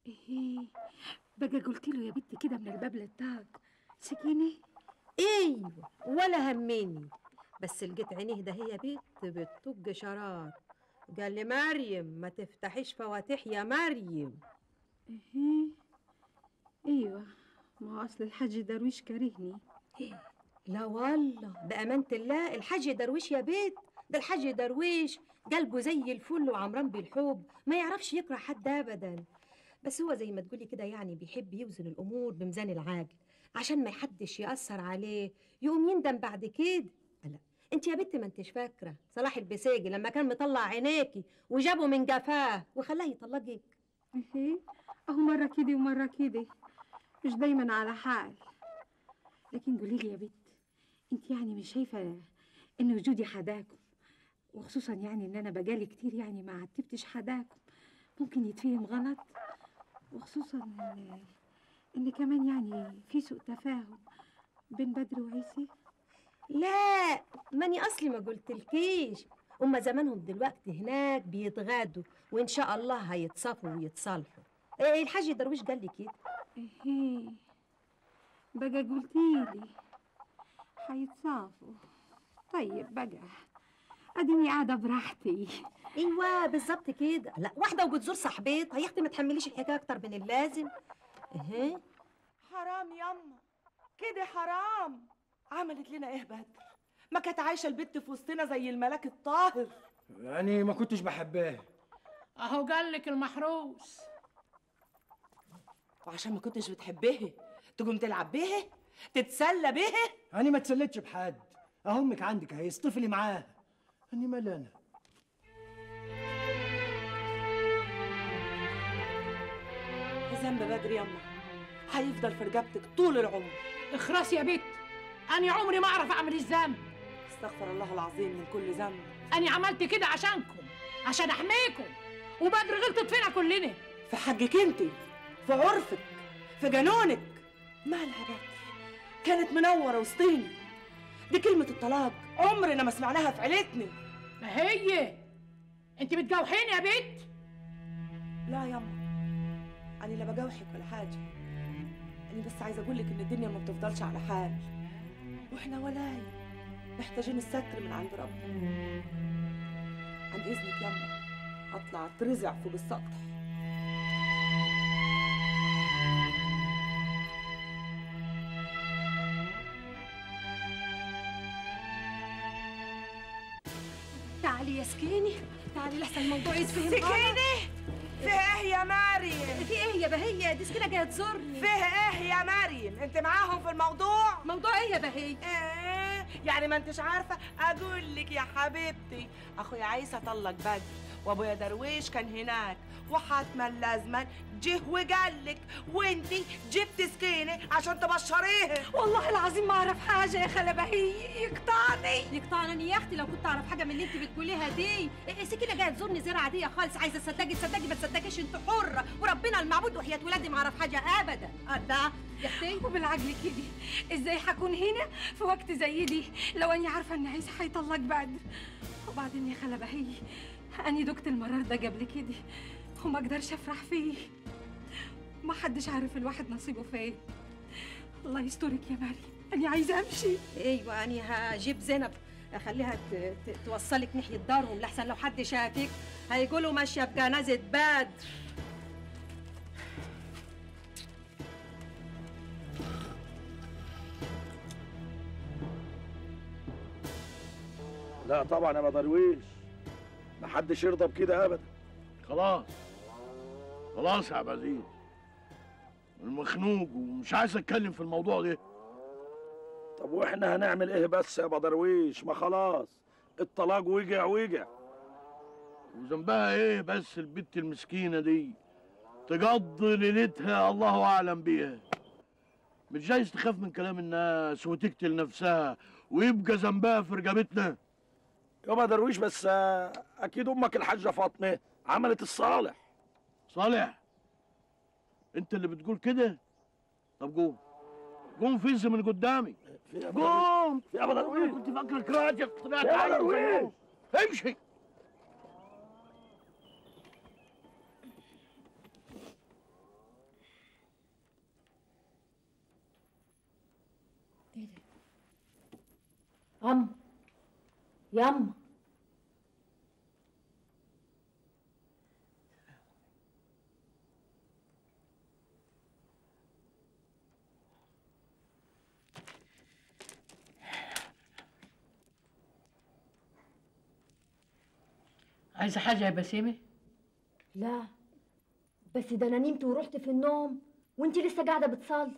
ايه بقى قلت له يا بنت كده من الباب للطاق سكينه ايوه ولا همني بس لقيت عينيه ده هي بنت بتطج شرار قال لي مريم ما تفتحيش فواتيح يا مريم ايه ايوه ما هو اصل الحاج درويش كارهني لا والله بأمانة الله الحاج درويش يا بيت ده الحاج درويش قلبه زي الفل وعمران بالحب ما يعرفش يكره حد أبدا بس هو زي ما تقولي كده يعني بيحب يوزن الأمور بميزان العاجل عشان ما حدش يأثر عليه يقوم يندم بعد كده لا انت يا بنت ما انتش فاكرة صلاح البساجي لما كان مطلع عينيكي وجابه من جفاه وخلاه يطلقك ايه اهو مره كده ومره كده مش دايما على حال لكن قولي لي يا بنت انت يعني مش شايفه ان وجودي حداكم وخصوصا يعني ان انا بقالي كتير يعني ما عتبتش حداكم ممكن يتفهم غلط وخصوصا ان, إن كمان يعني في سوء تفاهم بين بدر وعيسى لا ماني اصلي ما قلتلكيش هما زمانهم دلوقتي هناك بيتغادوا وان شاء الله هيتصافوا ويتصالحوا إيه الحاج درويش قال لي كده ايه بقى قلتيلي هيتصافوا طيب بقى اديني قاعده براحتي ايوه بالظبط كده لا واحده وبتزور صاحبتها يا اختي ما تحمليش الحكايه اكتر من اللازم اها حرام ياما كده حرام عملت لنا ايه بدر ما كانت عايشه البت في وسطنا زي الملاك الطاهر يعني ما كنتش بحبها اهو قال لك المحروس وعشان ما كنتش بتحبها تقوم تلعب بيها تتسلى بيها أنا ما اتسليتش بحد أهو أمك عندك أهي اصطفلي معاها أني مال أنا ذنب بدر ياما هيفضل في رقبتك طول العمر اخرس يا بت انا عمري ما اعرف اعمل الذنب استغفر الله العظيم من كل ذنب انا عملت كده عشانكم عشان احميكم وبدر غلطت فينا كلنا في حقك انت في عرفك في جنونك مالها بدر كانت منوره وسطيني دي كلمه الطلاق عمرنا ما سمعناها في عيلتنا ما هي انت بتجوحيني يا بت لا ياما انا لا بجوحك ولا حاجه انا بس عايزه اقول لك ان الدنيا ما بتفضلش على حال واحنا ولاي محتاجين الستر من عند ربنا عن اذنك ياما هطلع اترزع فوق السطح تعالي يا سكيني تعالي لحسن الموضوع يتفهم سكينه فيه ايه يا مريم في ايه يا بهية دي سكينة جاية تزورني فيه ايه يا مريم انت معاهم في الموضوع موضوع ايه يا بهية ايه يعني ما انتش عارفه اقول لك يا حبيبتي اخويا عيسى طلق بدر وابويا درويش كان هناك وحتما لازما جه وقال لك وانتي جبت سكينه عشان تبشريه والله العظيم ما اعرف حاجه يا خاله بهي يقطعني يقطعني يا اختي لو كنت اعرف حاجه من اللي انت بتقوليها دي إيه سكينه جايه تزورني زياره عاديه خالص عايزه تصدقي تصدقي ما تصدقيش انت حره وربنا المعبود وحياه ولادي ما اعرف حاجه ابدا الله يا اختي وبالعقل كده ازاي حكون هنا في وقت زي دي لو اني عارفه ان عيسى هيطلق بدر وبعدين يا خاله بهي اني دقت المرار ده قبل كده وما اقدرش افرح فيه ما حدش عارف الواحد نصيبه فين الله يسترك يا مريم اني عايزه امشي ايوه انا هجيب زينب اخليها ت- ت- توصلك ناحيه دارهم لحسن لو حد شافك هيقولوا ماشيه بجنازه بدر لا طبعا يا مدرويش محدش يرضى بكده ابدا خلاص خلاص يا عبد العزيز المخنوق ومش عايز اتكلم في الموضوع ده طب واحنا هنعمل ايه بس يا بدرويش ما خلاص الطلاق وجع وجع وذنبها ايه بس البت المسكينه دي تقضي ليلتها الله اعلم بيها مش جايز تخاف من كلام الناس وتقتل نفسها ويبقى ذنبها في رقبتنا يا بدرويش بس آه، اكيد امك الحاجه فاطمه عملت الصالح صالح انت اللي بتقول كده طب قوم قوم فز من قدامي في يا قوم يا بدرويش كنت فاكرك راجل طلعت يا عيل بدرويش. زيهم. امشي أم يما عايزة حاجة يا بسيمة؟ لا بس ده انا نمت ورحت في النوم وانت لسه قاعده بتصلي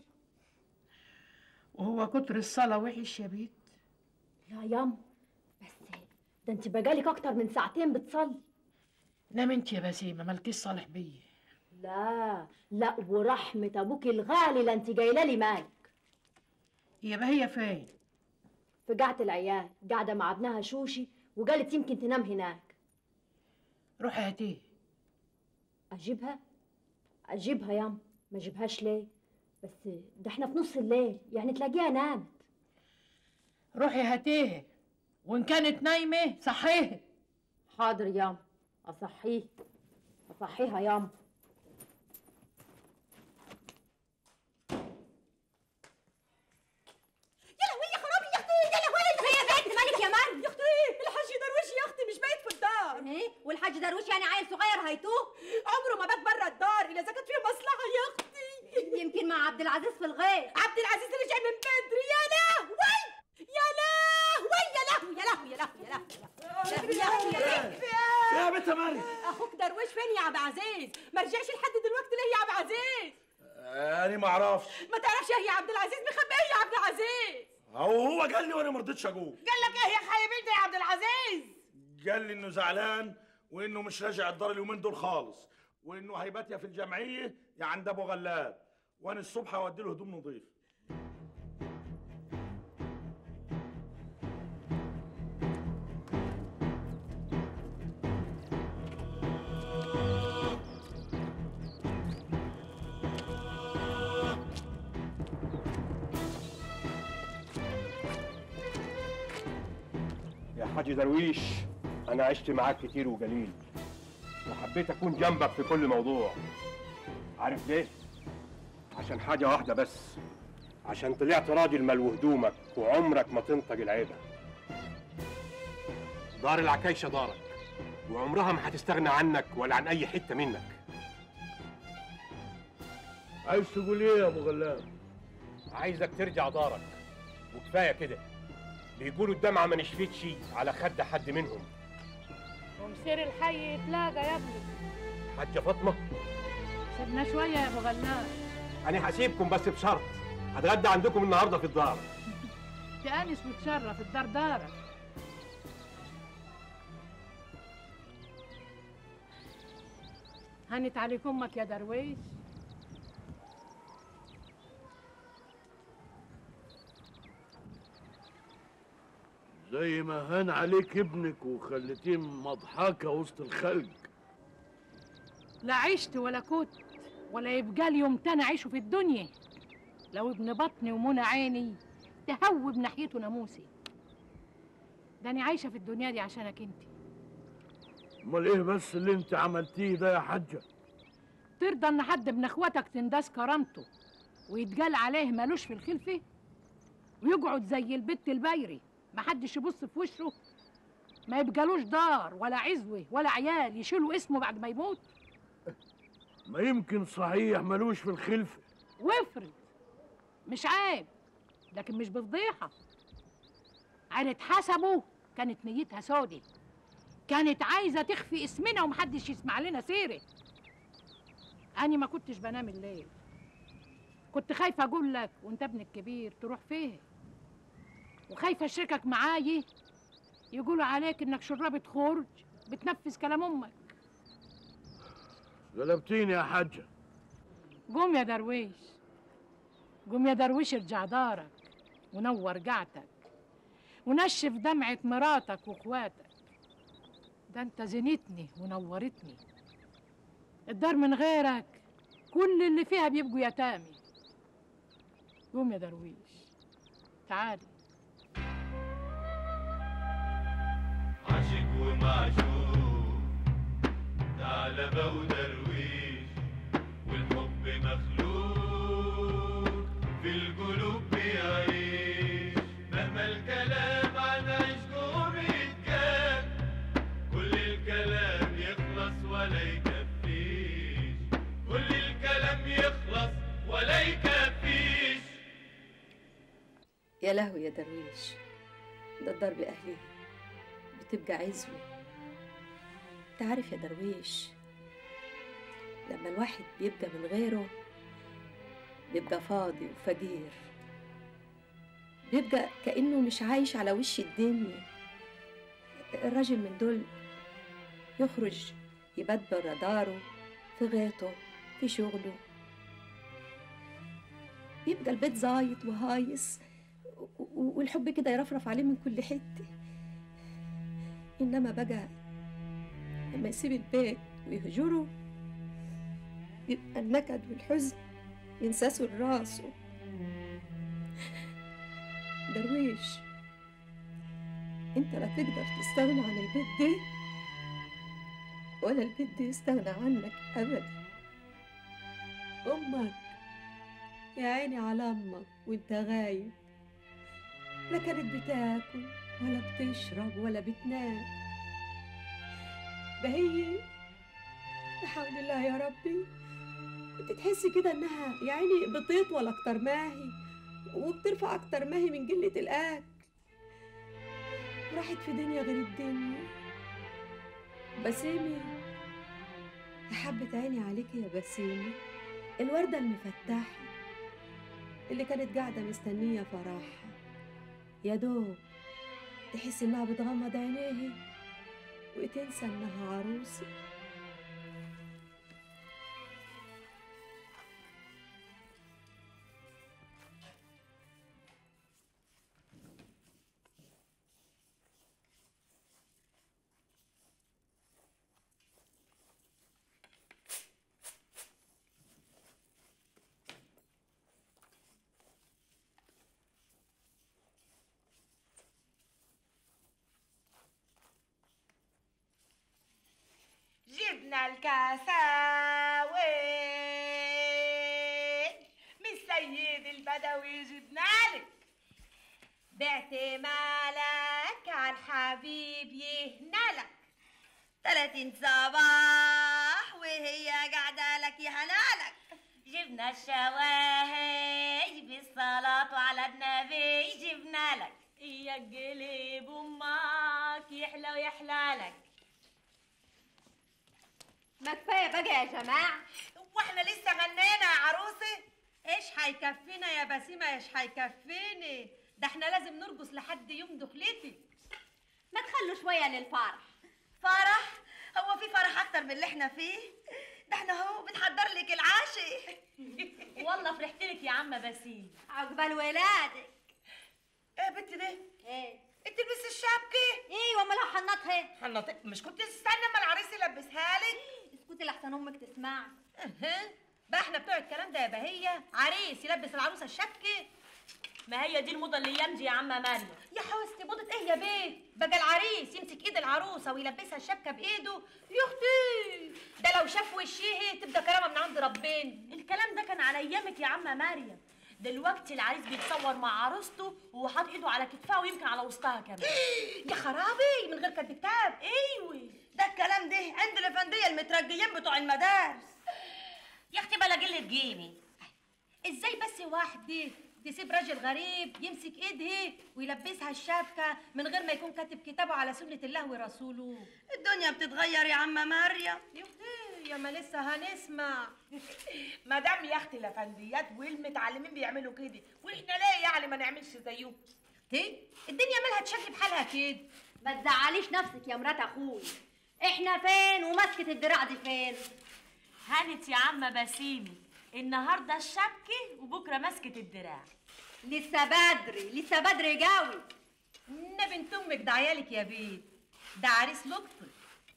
وهو كتر الصلاة وحش يا بيت لا ياما بس ده انت بقالك اكتر من ساعتين بتصلي نام انت يا بسيمة مالكيش صالح بيا لا لا ورحمه ابوك الغالي لا انت جايله لي مالك هي بهي فين؟ في قاعه العيال قاعده مع ابنها شوشي وقالت يمكن تنام هناك روحي هاتيه اجيبها اجيبها ياما ما اجيبهاش ليه بس ده احنا في نص الليل يعني تلاقيها نامت روحي هاتيه وإن كانت نايمة صحيها حاضر ياما اصحيه اصحيها ياما يا لهوي يا خرابي يا اختي يا لهوي ايه يا بنت مالك يا مريم يا اختي الحاج درويش يا اختي مش بايت في الدار ايه والحاج درويش يعني عيل صغير هيتوه عمره ما بات بره الدار الا اذا كانت فيه مصلحه يا اختي يمكن مع عبد العزيز في الغيط عبد العزيز رجع من بدري يا لهوي يا لهوي يا لهوي يا لهوي يا لهوي يا لهوي يا لهوي يا لهوي يا بنت مريم اخوك درويش فين يا عبد العزيز ما رجعش لحد دلوقتي ليه يا عبد العزيز انا ما اعرفش ما تعرفش ايه يا عبد العزيز مخبي ايه يا عبد العزيز هو هو قال لي وانا ما رضيتش اقول قال لك ايه يا خايب يا عبد العزيز قال لي انه زعلان وانه مش راجع الدار اليومين دول خالص وانه هيبات يا في الجمعيه يا عند ابو غلاب وانا الصبح هودي له هدوم نظيف يا حاج درويش أنا عشت معاك كتير وقليل وحبيت أكون جنبك في كل موضوع عارف ليه؟ عشان حاجة واحدة بس عشان طلعت راجل ملو هدومك وعمرك ما تنطق العيبة دار العكايشة دارك وعمرها ما هتستغنى عنك ولا عن أي حتة منك عايز تقول ايه يا ابو غلام عايزك ترجع دارك وكفاية كده بيقولوا الدمعة ما نشفتش على خد حد منهم ومسير الحي يتلاقى يا ابني حاجة فاطمة سيبنا شوية يا ابو غلام أنا هسيبكم بس بشرط هتغدى عندكم النهاردة في الدار تأنس وتشرف الدار دارك هنت عليك امك يا درويش زي ما هان عليك ابنك وخليتيه مضحكة وسط الخلق لا عشت ولا كنت ولا يبقى لي يوم تاني اعيشه في الدنيا لو ابن بطني ومنى عيني تهوب ناحيته ناموسي ده انا عايشه في الدنيا دي عشانك انت امال ايه بس اللي انت عملتيه ده يا حاجة ترضى ان حد من اخواتك تنداس كرامته ويتقال عليه مالوش في الخلفه ويقعد زي البت البايري محدش يبص في وشه ما يبقالوش دار ولا عزوه ولا عيال يشيلوا اسمه بعد ما يموت ما يمكن صحيح ملوش في الخلفة وافرض مش عيب لكن مش بفضيحة عيلة حسبه كانت نيتها سودة كانت عايزة تخفي اسمنا ومحدش يسمع لنا سيرة أنا ما كنتش بنام الليل كنت خايفة أقول لك وأنت ابن الكبير تروح فيه وخايفة أشركك معايا يقولوا عليك إنك شرابة خرج بتنفذ كلام أمك غلبتيني يا حاجة قوم يا درويش قوم يا درويش ارجع دارك ونور قعتك ونشف دمعة مراتك واخواتك ده انت زنتني ونورتني الدار من غيرك كل اللي فيها بيبقوا يتامي قوم يا درويش تعالي عاشق ومعشوق ثعلبة ودرويش والحب مخلوق في القلوب بيعيش يا لهوي يا درويش ده الضرب أهلي بتبقى عزوة انت عارف يا درويش لما الواحد بيبقى من غيره بيبقى فاضي وفقير بيبقى كأنه مش عايش على وش الدنيا الراجل من دول يخرج يبات برا داره في غيطه في شغله يبقى البيت زايط وهايص و- و- والحب كده يرفرف عليه من كل حتة إنما بقى لما يسيب البيت ويهجره يبقى النكد والحزن ينساسوا راسه درويش انت لا تقدر تستغنى عن البيت ده ولا البيت ده يستغنى عنك ابدا امك يا عيني على امك وانت غايب لا كانت بتاكل ولا بتشرب ولا بتنام بهي لا حول الله يا ربي كنت تحسي كده انها يا عيني بتطول اكتر ماهي وبترفع اكتر ماهي من قله الاكل راحت في دنيا غير الدنيا بسيمي يا حبة عيني عليك يا بسيمي الوردة المفتحة اللي كانت قاعدة مستنية فرحها يا دوب تحس انها بتغمض عينيها وتنسى انها عروسه جبنا الكاساوي من السيد البدوي جبنا لك بعت مالك على الحبيب يهنالك تلاتين صباح وهي قاعدة لك يا هلالك جبنا الشواهي بالصلاة على النبي جبنا لك يا قلب امك يحلى ويحلى لك ما كفاية بقى يا جماعة واحنا لسه غنينا يا عروسة ايش هيكفينا يا بسيمة ايش هيكفيني ده احنا لازم نرقص لحد يوم دخلتي ما تخلوا شوية للفرح فرح هو في فرح اكتر من اللي احنا فيه ده احنا اهو بنحضر لك العاشي والله فرحت لك يا عم بسيم عقبال ولادك ايه يا بنت ده ايه انت تلبسي الشبكة ايوه امال حنطها حنطت مش كنت تستنى اما العريس يلبسها لك اسكتي لحسن امك تسمع اها بقى احنا بتوع الكلام ده يا بهية عريس يلبس العروسة الشبكة ما هي دي الموضة اللي يمجي يا عم مريم يا حوستي موضة ايه يا بيه بقى العريس يمسك ايد العروسة ويلبسها الشبكة بايده يا اختي ده لو شاف وشيه تبقى كرامة من عند ربنا الكلام ده كان على ايامك يا عم مريم دلوقتي العريس بيتصور مع عروسته وهو حاطط ايده على كتفها ويمكن على وسطها كمان يا خرابي من غير كتب كتاب ايوه ده الكلام ده عند الافندية المترجيين بتوع المدارس يا اختي بلا قله جيمي ازاي بس واحدة تسيب راجل غريب يمسك ايدها ويلبسها الشبكة من غير ما يكون كاتب كتابه على سنة الله ورسوله الدنيا بتتغير يا عم مريم يا اختي يا ما لسه هنسمع ما دام يا اختي الافنديات والمتعلمين بيعملوا كده واحنا ليه يعني ما نعملش زيهم اختي الدنيا مالها تشكل بحالها كده ما تزعليش نفسك يا مرات اخوي احنا فين ومسكة الدراع دي فين هانت يا عم بسيمي النهارده الشبكه وبكره مسكه الدراع لسه بدري لسه بدري قوي ان بنت امك ده عيالك يا بيت ده عريس لطفي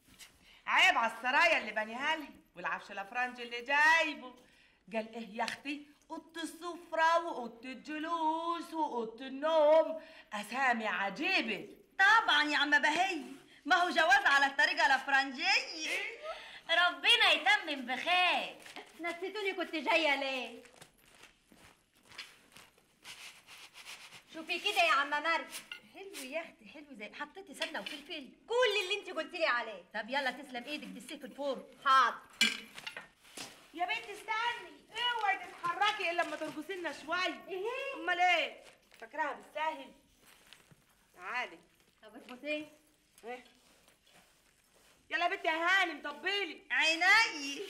عيب على السرايا اللي بنيها لي والعفش الافرنجي اللي جايبه قال ايه يا اختي اوضه السفره واوضه الجلوس واوضه النوم اسامي عجيبه طبعا يا عم بهي ما هو جواز على الطريقة الفرنجية ربنا يتمم بخير نسيتوني كنت جاية ليه شوفي كده يا عم مريم حلو يا اختي حلو زي حطيتي سمنه وفلفل كل اللي انت قلت لي عليه طب يلا تسلم ايدك بالسيف الفور حاضر يا بنت استني اوعي تتحركي الا لما ترقصي لنا شويه ايه امال ايه فاكراها بالساهل تعالي طب اربطيه ايه يلا يا بنتي يا هانم طبيلي عيني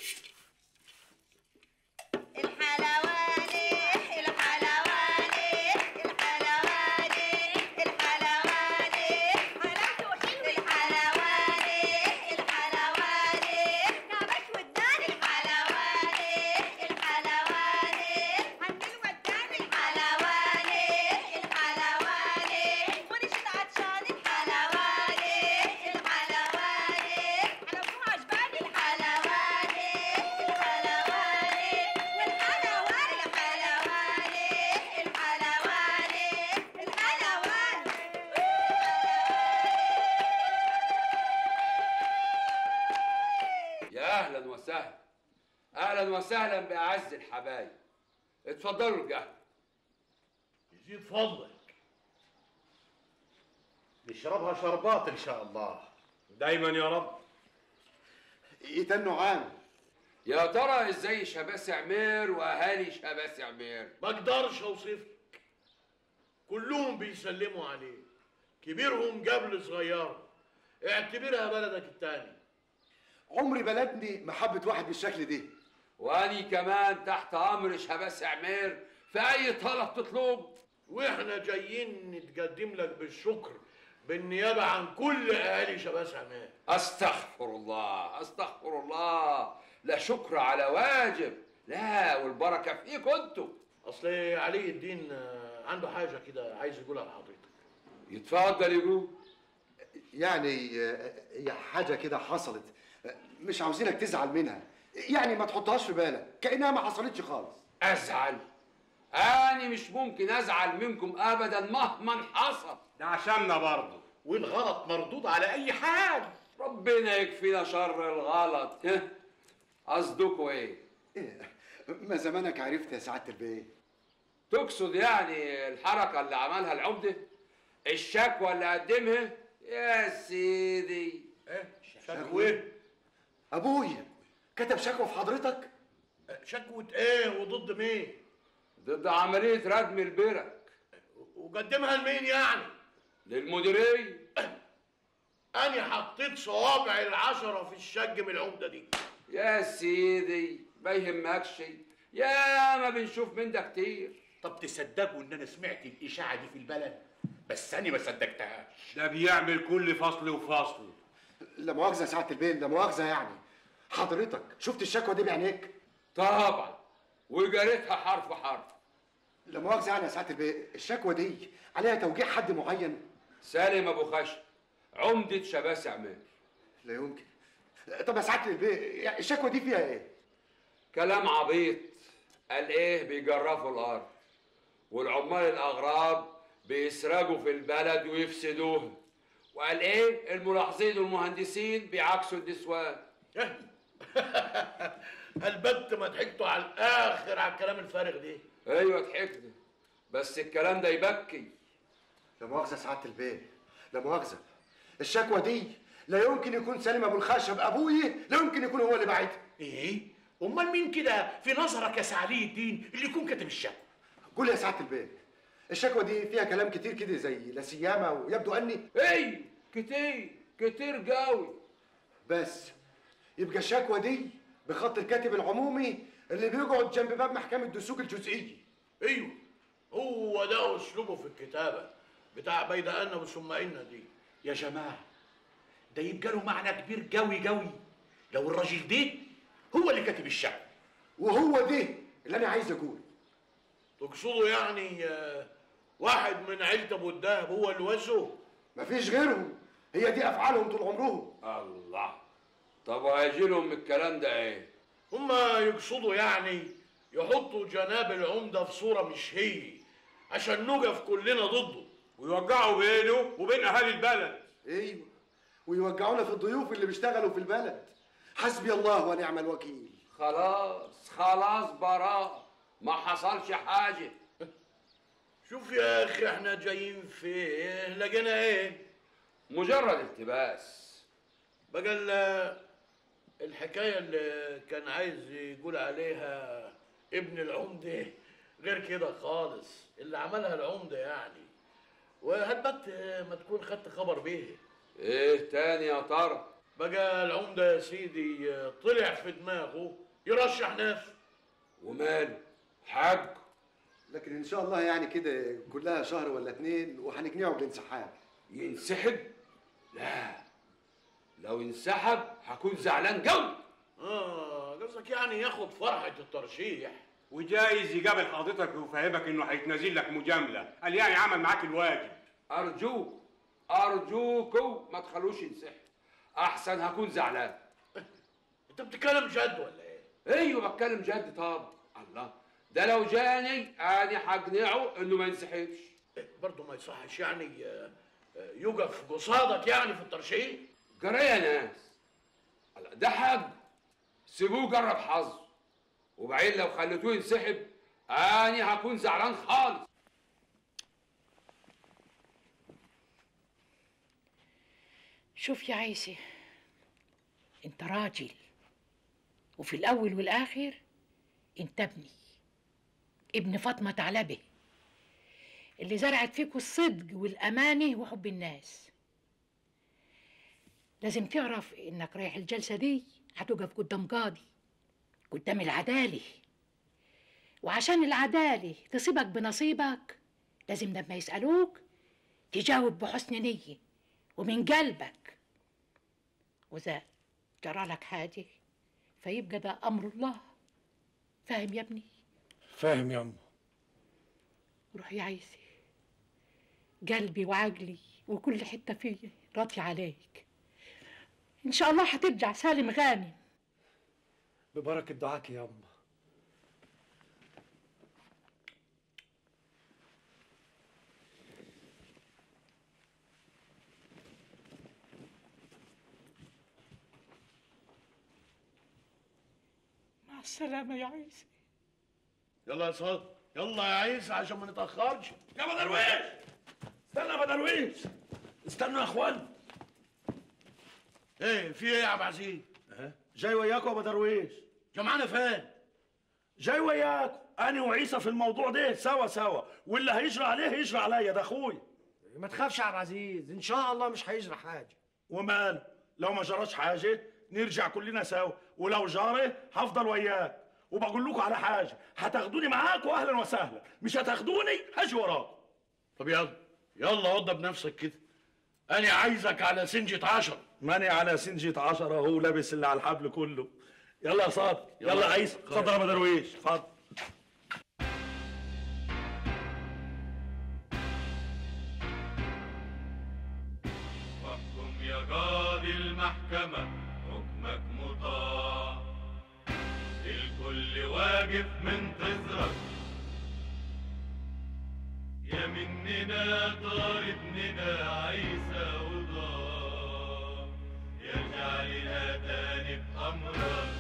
الحلواني الحلواني الحلواني الحلواني حلاوته حلوة الحلواني الحلواني كعبك وداني الحلواني الحلواني هنجيل وداني الحلواني الحلواني ونشد عطشان الحلواني الحلواني انا بكون عجباني الحلواني الحلواني والحلواني الحلواني الحلواني الحلواني يا اهلا وسهلا اهلا وسهلا باعز الحبايب اتفضلوا القهوه يزيد فضلك نشربها شربات ان شاء الله دايما يا رب يتنوا عام يا ترى ازاي شباس عمير واهالي شباس عمير ما اقدرش اوصفك كلهم بيسلموا عليه كبيرهم قبل صغيره اعتبرها بلدك التاني عمري بلدني محبة واحد بالشكل دي واني كمان تحت امر شباس عمير في اي طلب تطلب واحنا جايين نتقدم لك بالشكر بالنيابه عن كل اهالي شباس عماد استغفر الله استغفر الله لا شكر على واجب لا والبركه فيكم انتوا اصل علي الدين آه، عنده حاجه كده عايز يقولها لحضرتك يتفضل يقول يعني آه، هي حاجة كده حصلت آه، مش عاوزينك تزعل منها يعني ما تحطهاش في بالك كأنها ما حصلتش خالص ازعل اني مش ممكن ازعل منكم ابدا مهما حصل ده عشاننا برضه والغلط مردود على أي حال ربنا يكفينا شر الغلط ها؟ قصدكوا ايه ما زمانك عرفت يا سعادة البيه تقصد يعني الحركه اللي عملها العمده الشكوى اللي قدمها يا سيدي شكوى أبويا كتب شكوى في حضرتك شكوى ايه وضد مين ضد عمليه ردم البرك وقدمها لمين يعني للمديريه انا حطيت صوابع العشرة في الشق من العمده دي يا سيدي ما يهمكش يا ما بنشوف من ده كتير طب تصدقوا ان انا سمعت الاشاعه دي في البلد بس انا ما صدقتهاش ده بيعمل كل فصل وفصل لا مؤاخذة يا سعادة البيه لا مؤاخذة يعني حضرتك شفت الشكوى دي بعينيك طبعا وجريتها حرف حرف لا مؤاخذة يعني يا سعادة البيه الشكوى دي عليها توجيه حد معين سالم ابو خشب عمده شباس عماد لا يمكن طب يا سعادة البيه يعني الشكوى دي فيها ايه كلام عبيط قال ايه بيجرفوا الارض والعمال الاغراب بيسرقوا في البلد ويفسدوها وقال ايه الملاحظين والمهندسين بيعكسوا النسوان البت ما ضحكتوا على الاخر على الكلام الفارغ دي ايوه ضحكت بس الكلام ده يبكي لا مؤاخذة يا سعادة البيه لا مؤاخذة الشكوى دي لا يمكن يكون سالم ابو الخشب ابويا لا يمكن يكون هو اللي بعتها ايه امال مين كده في نظرك يا سعلي الدين اللي يكون كاتب الشكوى قول يا سعادة البيه الشكوى دي فيها كلام كتير كده زي لا سيما ويبدو اني اي كتير كتير قوي بس يبقى الشكوى دي بخط الكاتب العمومي اللي بيقعد جنب باب محكمة دسوق الجزئية ايوه هو ده اسلوبه في الكتابه بتاع بيد ان وثم ان دي يا جماعه ده يبقى له معنى كبير قوي قوي لو الراجل ده هو اللي كاتب الشكوى وهو ده اللي انا عايز اقول تقصدوا يعني آه، واحد من عيلة ابو الدهب هو اللي وزه مفيش غيرهم هي دي افعالهم طول عمرهم الله طب وهيجي لهم من الكلام ده ايه هما يقصدوا يعني يحطوا جناب العمدة في صورة مش هي عشان نقف كلنا ضده ويوقعوا بينه وبين اهالي البلد ايوه ويوجعونا في الضيوف اللي بيشتغلوا في البلد حسبي الله ونعم الوكيل خلاص خلاص براء ما حصلش حاجه شوف يا اخي احنا جايين في ايه لقينا ايه مجرد التباس بقى ال- الحكاية اللي كان عايز يقول عليها ابن العمدة غير كده خالص اللي عملها العمده يعني وهالبت ما تكون خدت خبر بيه ايه تاني يا ترى بقى العمده يا سيدي طلع في دماغه يرشح نفسه وماله حق لكن ان شاء الله يعني كده كلها شهر ولا اتنين وهنقنعه بالانسحاب ينسحب لا لو انسحب هكون زعلان قوي اه قصدك يعني ياخد فرحه الترشيح وجايز يقابل حضرتك ويفهمك انه هيتنازل لك مجامله قال يعني عمل معاك الواجب ارجوك ارجوكوا ما تخلوش ينسحب احسن هكون زعلان انت بتتكلم جد ولا ايه ايوه بتكلم جد طب الله ده لو جاني انا هقنعه انه ما ينسحبش برضه ما يصحش يعني آه، آه، يقف قصادك يعني في الترشيح جرى يا ناس الله، ده حق سيبوه جرب حظه وبعدين لو خليتوه ينسحب انا هكون زعلان خالص شوف يا عيسى انت راجل وفي الاول والاخر انت ابني ابن فاطمه ثعلبه اللي زرعت فيك الصدق والامانه وحب الناس لازم تعرف انك رايح الجلسه دي هتقف قدام قاضي قدام العداله وعشان العداله تصيبك بنصيبك لازم لما يسالوك تجاوب بحسن نيه ومن قلبك وإذا جرى لك حاجة فيبقى ده أمر الله فاهم يا ابني فاهم يا أم روح يا عيسى قلبي وعقلي وكل حتة فيا راضي عليك إن شاء الله هترجع سالم غانم ببركة دعاك يا أم مع السلامة يا عيسى يلا يا صاد يلا يا عيسى عشان ما نتاخرش يا بدرويش استنى يا بدرويش استنوا يا اخوان ايه في ايه يا عبد العزيز جاي وياكم يا بدرويش جمعنا فين جاي وياكم انا وعيسى في الموضوع ده سوا سوا واللي هيجرى عليه يجرى عليا ده اخوي ما تخافش يا عبد العزيز ان شاء الله مش هيجرى حاجه ومال لو ما جراش حاجه نرجع كلنا سوا ولو جاري هفضل وياك وبقول لكم على حاجه هتاخدوني معاكم اهلا وسهلا مش هتاخدوني هاجي وراكم طب يلا يلا وضب نفسك كده انا عايزك على سنجة عشر ماني على سنجة عشرة هو لابس اللي على الحبل كله يلا يا صاد يلا, يلا. يا عيسى اتفضل يا بدرويش اتفضل واحكم يا قاضي المحكمة حكمك مطاع الكل واقف منتظرك يا مننا طار ابننا عيسى وضاع يرجع لنا تاني بأمرك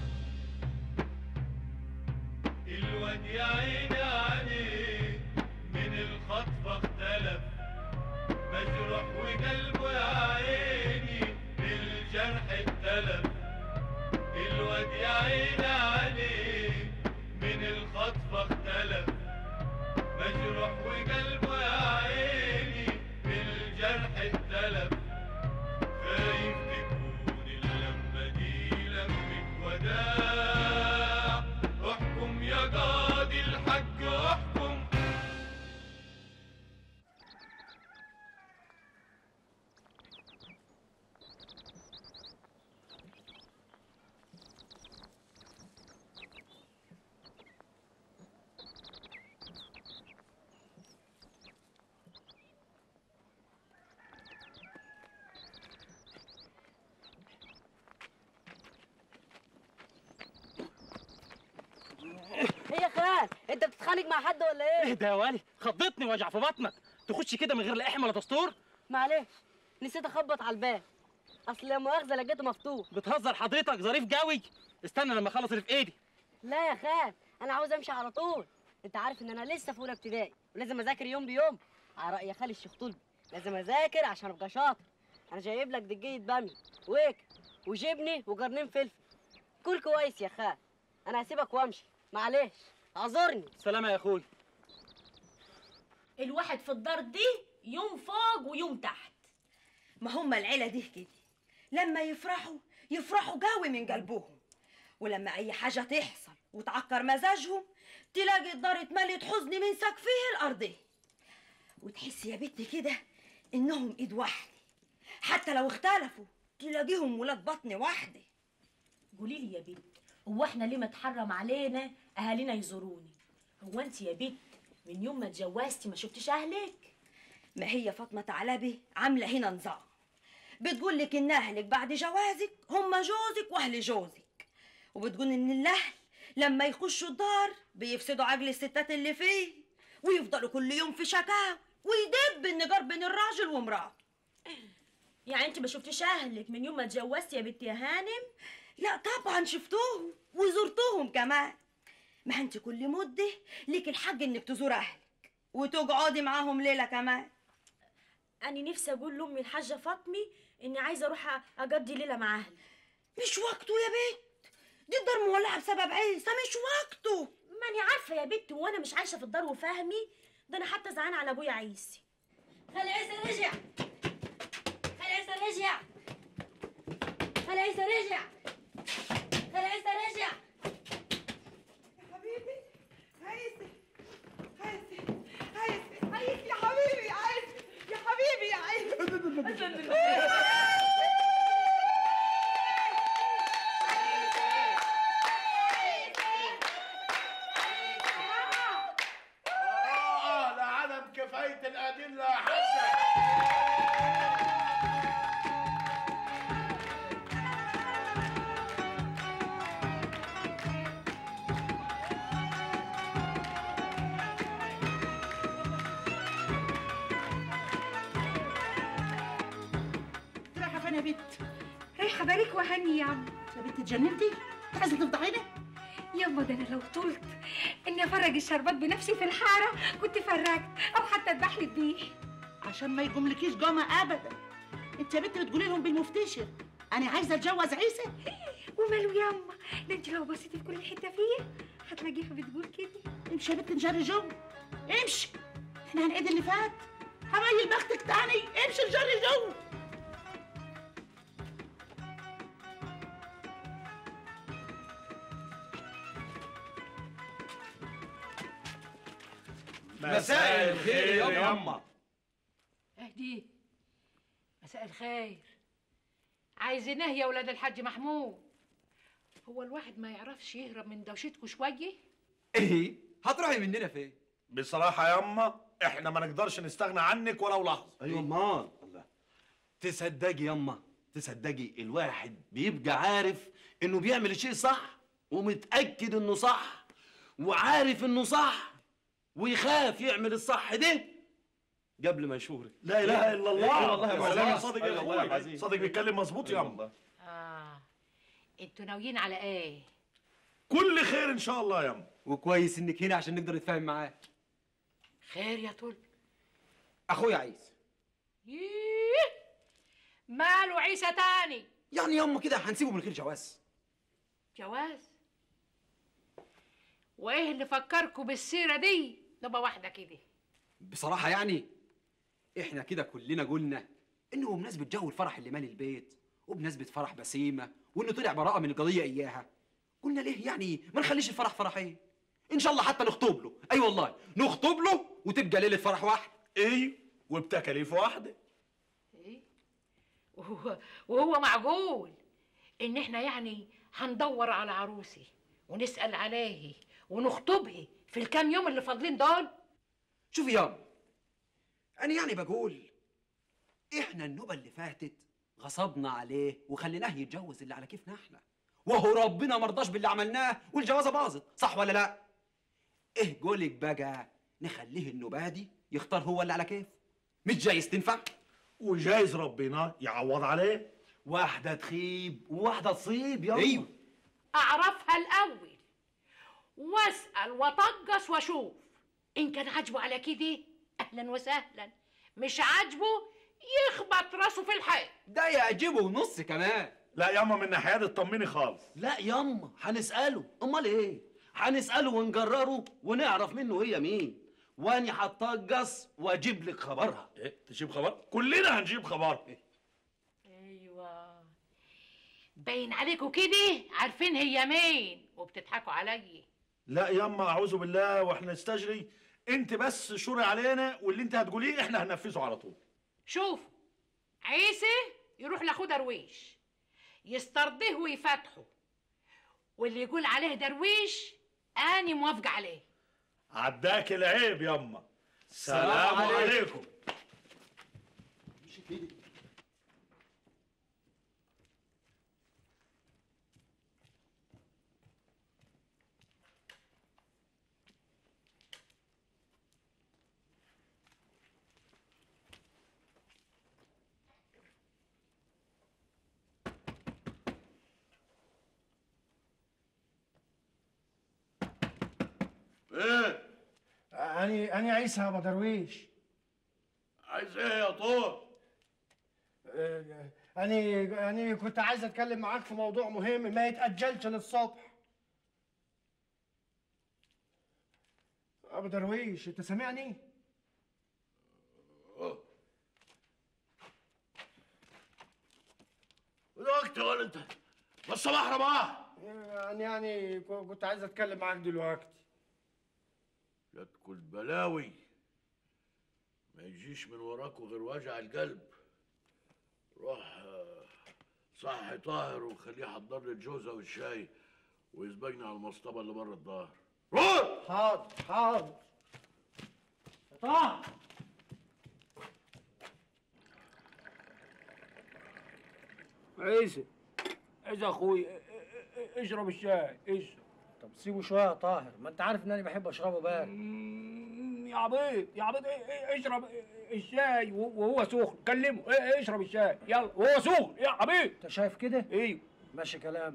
الواد يا عيني عليه من الخطف اختلف مجروح وقلبه يا عيني بالجرح اتلف الواد يا عيني عليه من الخطف اختلف مجروح وقلبه يا عيني بالجرح اتلف خايف تكون اللمة دي لمة وداع احكم يا قاضي الحق احكم ايه يا خال انت بتتخانق مع حد ولا ايه ايه ده يا والي خضتني وجع في بطنك تخش كده من غير لا احم ولا دستور معلش نسيت اخبط على الباب اصل لا مؤاخذه لقيته مفتوح بتهزر حضرتك ظريف قوي استنى لما اخلص اللي في ايدي لا يا خال انا عاوز امشي على طول انت عارف ان انا لسه في اولى ابتدائي ولازم اذاكر يوم بيوم على راي خالي الشيخ طلبي لازم اذاكر عشان ابقى شاطر انا جايب لك دجيه باميه ويك وجبني وجرنين فلفل كل كويس يا خال انا هسيبك وامشي معلش اعذرني سلامة يا اخوي الواحد في الدار دي يوم فوق ويوم تحت ما هم العيلة دي كده لما يفرحوا يفرحوا قوي من قلبهم ولما أي حاجة تحصل وتعكر مزاجهم تلاقي الدار اتملت حزن من سقفها الأرضي وتحس يا بنتي كده إنهم إيد واحدة حتى لو اختلفوا تلاقيهم ولاد بطن واحدة قولي لي يا بنت هو احنا ليه متحرم علينا اهالينا يزوروني هو انت يا بنت من يوم ما اتجوزتي ما شفتش اهلك ما هي فاطمة ثعلبي عاملة هنا نظام بتقول لك إن أهلك بعد جوازك هم جوزك وأهل جوزك وبتقول إن الأهل لما يخشوا الدار بيفسدوا عقل الستات اللي فيه ويفضلوا كل يوم في شكاوى ويدب النجار بين الراجل ومراته يعني انت ما شفتيش اهلك من يوم ما اتجوزتي يا بنت يا هانم لا طبعا شفتوهم وزرتوهم كمان ما انت كل مدة ليك الحق انك تزور اهلك وتقعدي معاهم ليلة كمان انا نفسي اقول لامي الحاجه فاطمه اني عايزه اروح اقضي ليله مع اهلي مش وقته يا بنت دي الدار مولعة بسبب عيسى مش وقته ماني عارفه يا بنت وانا مش عايشه في الدار وفاهمي ده انا حتى زعلانه على ابويا عيسي خالي عيسى رجع خالي عيسى رجع خالي عيسى رجع خالي عيسى رجع حبيبي عايزة عايزة عايزة عايزة يا حبيبي عايزة يا حبيبي يا عايزة آه لعدم كفاية الأدلة يا حسن رايحة فين يا بنت؟ رايحة بارك وهني يا عم يا بنت اتجننتي؟ عايزة تفضحيني؟ يابا ده انا لو طلت اني افرج الشربات بنفسي في الحاره كنت فرجت او حتى اتبحلت بيه عشان ما يجملكيش جامع ابدا انت يا بنت بتقولي لهم بالمفتشر انا عايزه اتجوز عيسى وماله ياما ده انت لو بصيتي في كل حته فيه هتلاقيها بتقول كده امشي يا بنت نجري جو امشي احنا هنعيد اللي فات هميل بختك تاني امشي نجري جو مساء الخير يا يما اهدي مساء الخير عايزيناه يا ولاد الحاج محمود هو الواحد ما يعرفش يهرب من دوشتكوا شويه ايه هتروحي مننا فين بصراحة يا أما إحنا ما نقدرش نستغنى عنك ولو لحظة ايوه امال الله تصدقي يما تصدقي الواحد بيبقى عارف انه بيعمل الشيء صح ومتاكد انه صح وعارف انه صح ويخاف يعمل الصح ده قبل ما يشهرك لا إله إلا الله إيه والله يا يا معلم. سلام صادق أيوة يا والله أخوي العظيم. صادق بيتكلم مظبوط يا أما اه انتوا ناويين على ايه كل خير إن شاء الله يا أما وكويس انك هنا عشان نقدر نتفاهم معاه خير يا طول اخويا عيسى ييه ماله عيسى تاني يعني يما كده هنسيبه من غير جواز جواز وايه اللي فكركوا بالسيره دي نبقى واحده كده بصراحة يعني احنا كده كلنا قلنا انه بمناسبة جو الفرح اللي مال البيت وبمناسبة فرح بسيمة وانه طلع براءة من القضية اياها قلنا ليه يعني ما نخليش الفرح فرحين ان شاء الله حتى نخطب له اي أيوة والله نخطب له وتبقى ليلة فرح واحد ايه وبتكاليف واحده وهو, وهو معقول ان احنا يعني هندور على عروسي ونسال عليه ونخطبها في الكام يوم اللي فاضلين دول شوفي يا انا يعني بقول احنا النوبة اللي فاتت غصبنا عليه وخليناه يتجوز اللي على كيفنا احنا وهو ربنا مرضاش باللي عملناه والجوازه باظت صح ولا لا ايه قولك بقى نخليه النوبة دي يختار هو اللي على كيف مش جايز تنفع وجايز ربنا يعوض عليه واحدة تخيب وواحدة تصيب يا ايوه اعرفها الاول واسال واطقس واشوف ان كان عاجبه على كده اهلا وسهلا مش عاجبه يخبط راسه في الحيط ده يعجبه ونص كمان لا ياما من ناحيه اطمني خالص لا ياما هنسأله امال ايه هنساله ونجرره ونعرف منه هي مين واني هتطجص واجيب لك خبرها ايه تجيب خبر كلنا هنجيب خبر ايوه باين عليكم كده عارفين هي مين وبتضحكوا عليا لا ياما اعوذ بالله واحنا نستجري انت بس شوري علينا واللي انت هتقوليه احنا هننفذه على طول شوف عيسى يروح لاخوه درويش يسترضيه ويفتحه واللي يقول عليه درويش اني موافقه عليه عداك العيب ياما سلام سلام عليكم. عليكم ايه أنا أنا عيسى أبو درويش عايز ايه يا طور آه، أنا أنا كنت عايز أتكلم معاك في موضوع مهم ما يتأجلش للصبح أبو درويش أنت سامعني؟ دلوقتي ولا انت بس صباح رباح يعني يعني كنت عايز أتكلم معاك دلوقتي جاتكوا البلاوي ما يجيش من وراكوا غير وجع القلب روح آه، صحي طاهر وخليه يحضر لي الجوزه والشاي ويسبقني على المصطبه اللي بره الظهر روح حاضر حاضر طه عيسى عيسى اخوي اشرب الشاي اشرب طب سيبه شويه يا طاهر ما انت عارف ان انا بحب اشربه بارد يا عبيط يا عبيط اشرب الشاي وهو سخن كلمه اشرب الشاي يلا وهو سخن يا عبيط انت شايف كده ايوه ماشي كلامك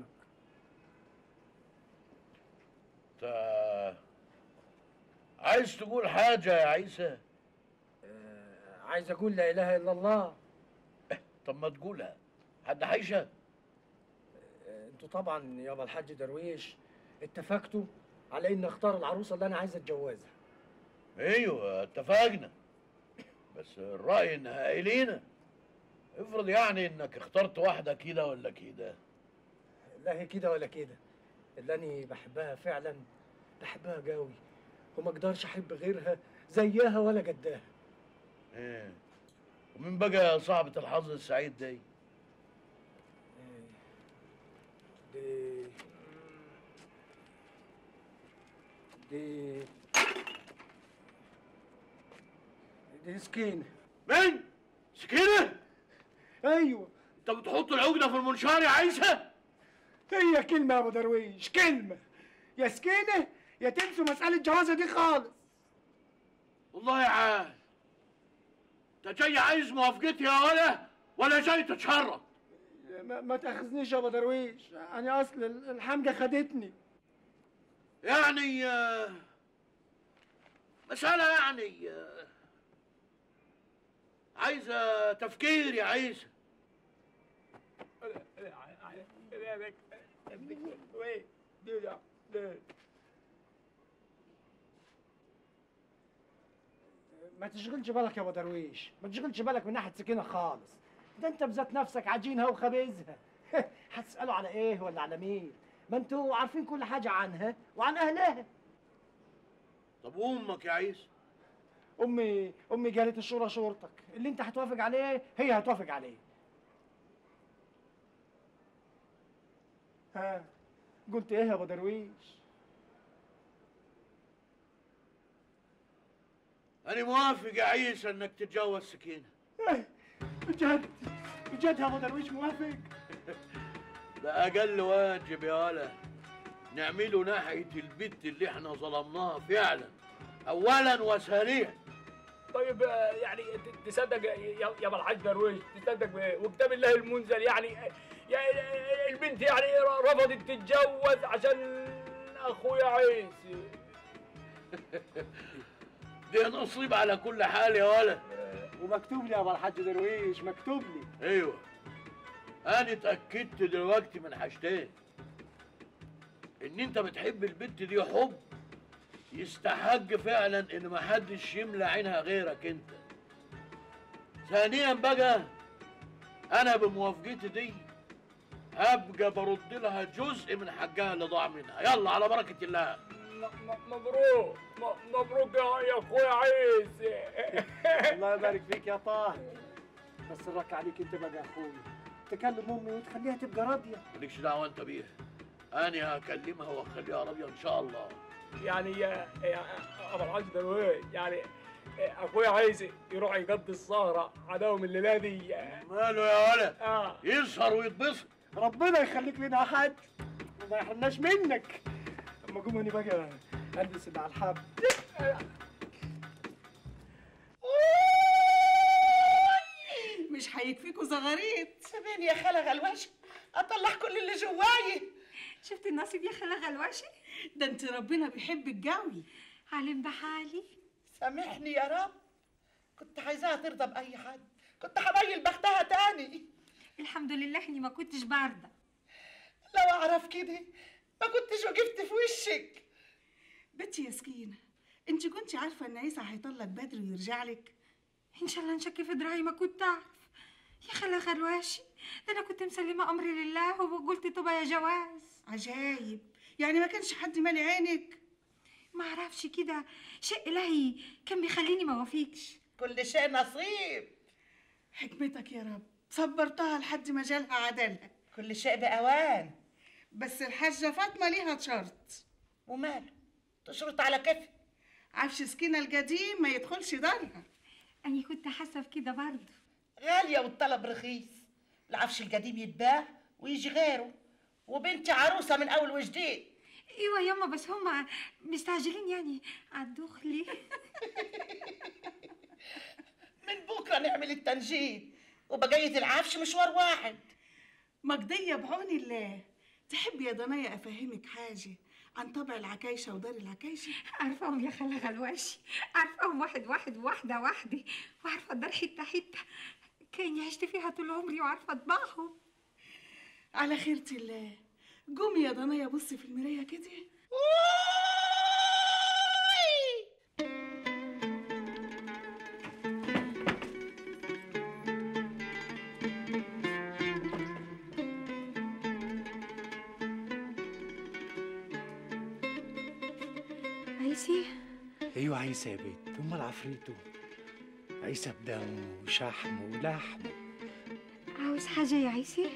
انت عايز تقول حاجه يا عيسى عايز اقول لا اله الا الله طب ما تقولها حد حيشه انتوا طبعا يابا الحاج درويش اتفقتوا على ان اختار العروسه اللي انا عايز اتجوزها ايوه اتفقنا بس الراي انها الينا افرض يعني انك اخترت واحده كده ولا كده لا هي كده ولا كده اللي انا بحبها فعلا بحبها قوي وما اقدرش احب غيرها زيها ولا جداها ايه ومين بقى صاحبة الحظ السعيد دي دي دي دي سكينة مين؟ سكينة؟ ايوه انت بتحط العقدة في المنشار يا عيسى؟ هي كلمة يا ابو درويش كلمة يا سكينة يا تنسوا مسألة الجوازة دي خالص والله يا عال انت جاي عايز موافقتي يا ولا ولا جاي تتشرط ما, ما تاخذنيش يا ابو درويش انا اصل الحمجة خدتني يعني آه، مسألة يعني آه، عايزة تفكير يا عيسى ما تشغلش بالك يا ابو درويش ما تشغلش بالك من ناحيه سكينه خالص ده انت بذات نفسك عجينها وخبيزها هتسالوا على ايه ولا على مين ما انتوا عارفين كل حاجه عنها وعن اهلها طب وامك يا عيسى امي امي قالت الشورى شورتك اللي انت هتوافق عليه هي هتوافق عليه ها قلت ايه يا ابو درويش انا موافق يا عيسى انك تتجوز سكينة بجد بجد يا ابو درويش موافق ده اقل واجب يا ولا نعمله ناحية البت اللي احنا ظلمناها فعلا اولا وثانيا طيب آه، يعني ت- تصدق يا يا ابو الحاج درويش تصدق ب- وكتاب الله المنزل يعني آه، يعني آه، البنت يعني ر- رفضت تتجوز عشان اخويا عيسى ده نصيب على كل حال يا ولا ومكتوب لي يا ابو الحاج درويش مكتوب لي ايوه انا اتاكدت دلوقتي من حاجتين ان انت بتحب البنت دي حب يستحق فعلا ان محدش يملى عينها غيرك انت ثانيا بقى انا بموافقتي دي هبقى برد لها جزء من حقها اللي ضاع منها يلا على بركه الله م- مبروك م- مبروك يا يا اخويا عيس الله يبارك فيك يا طاهر بس الرك عليك انت بقى يا اخوي تكلم امي وتخليها تبقى راضيه مالكش دعوه انت بيها انا هكلمها واخليها راضيه ان شاء الله يعني يا يا ابو الحاج درويش يعني اخويا عايز يروح يقضي السهره عداوه من الليله دي ماله يا ولد اه يسهر ويتبسط ربنا يخليك لنا يا حاج ما يحرمناش منك اما قوم انا بقى البس اللي على الحب مش هيكفيكوا زغاريت سيبيني يا خالة غلواشي اطلع كل اللي جوايا شفت النصيب يا خالة غلواشي ده انت ربنا بيحبك قوي علم بحالي سامحني يا رب كنت عايزاها ترضى باي حد كنت هميل بختها تاني الحمد لله اني ما كنتش بارده لو اعرف كده ما كنتش وقفت في وشك بنتي يا سكينة انت كنت عارفة ان عيسى هيطلق بدري ويرجع لك ان شاء الله نشك في دراعي ما كنت اعرف يا خالة غلواشي ده انا كنت مسلمه امري لله وقلت طوبى يا جواز عجايب يعني ما كانش حد مالي عينك ما اعرفش كده شيء الهي كان بيخليني ما وافيكش كل شيء نصيب حكمتك يا رب صبرتها لحد ما جالها عدلها كل شيء بأوان بس الحاجة فاطمة ليها شرط وماله تشرط على كيف عفش سكينة القديم ما يدخلش دارها أنا كنت حاسة بكده برضه غالية والطلب رخيص العفش القديم يتباع ويجي غيره وبنتي عروسة من أول وجديد ايوه ياما بس هما مستعجلين يعني عالدخلي من بكرة نعمل التنجيد وبقية العفش مشوار واحد مجدية بعون الله تحبي يا ضنايا أفهمك حاجة عن طبع العكايشة ودار العكايشة عارفاهم يا خالة غلواشي عارفاهم واحد واحد واحدة واحدة وعارفة الدار حتة حتة كأني عشت فيها طول عمري وعارفة طباعهم على خيرة الله قومي يا ضنايا بصي في المراية كده عايسي ايوه عيسى يا بيت امال عفريته عيسى بدم وشحم ولحم عاوز حاجة يا عايسي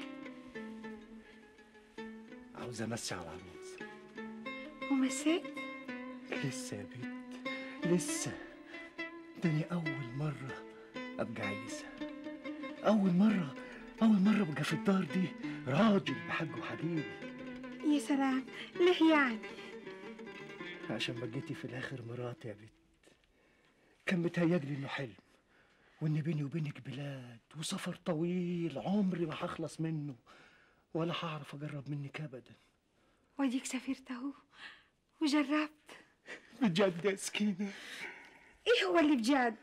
عاوز امسي على العروس ومسيت لسه يا بيت لسه تاني اول مره ابقى عيسى اول مره اول مره ابقى في الدار دي راجل بحق وحقيقي يا سلام ليه يعني عشان بقيتي في الاخر مراتي يا بنت كان متهيألي انه حلم وان بيني وبينك بلاد وسفر طويل عمري ما هخلص منه ولا هعرف اجرب منك ابدا واديك سافرت اهو وجربت بجد يا سكينه ايه هو اللي بجد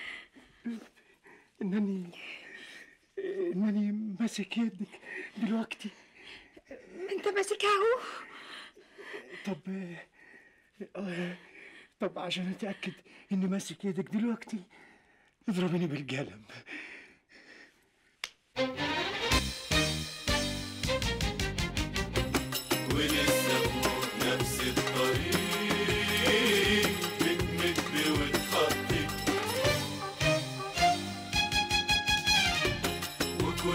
انني انني ماسك يدك دلوقتي انت ماسكها اهو طب آه، طب عشان اتاكد اني ماسك يدك دلوقتي اضربيني بالقلم ولسه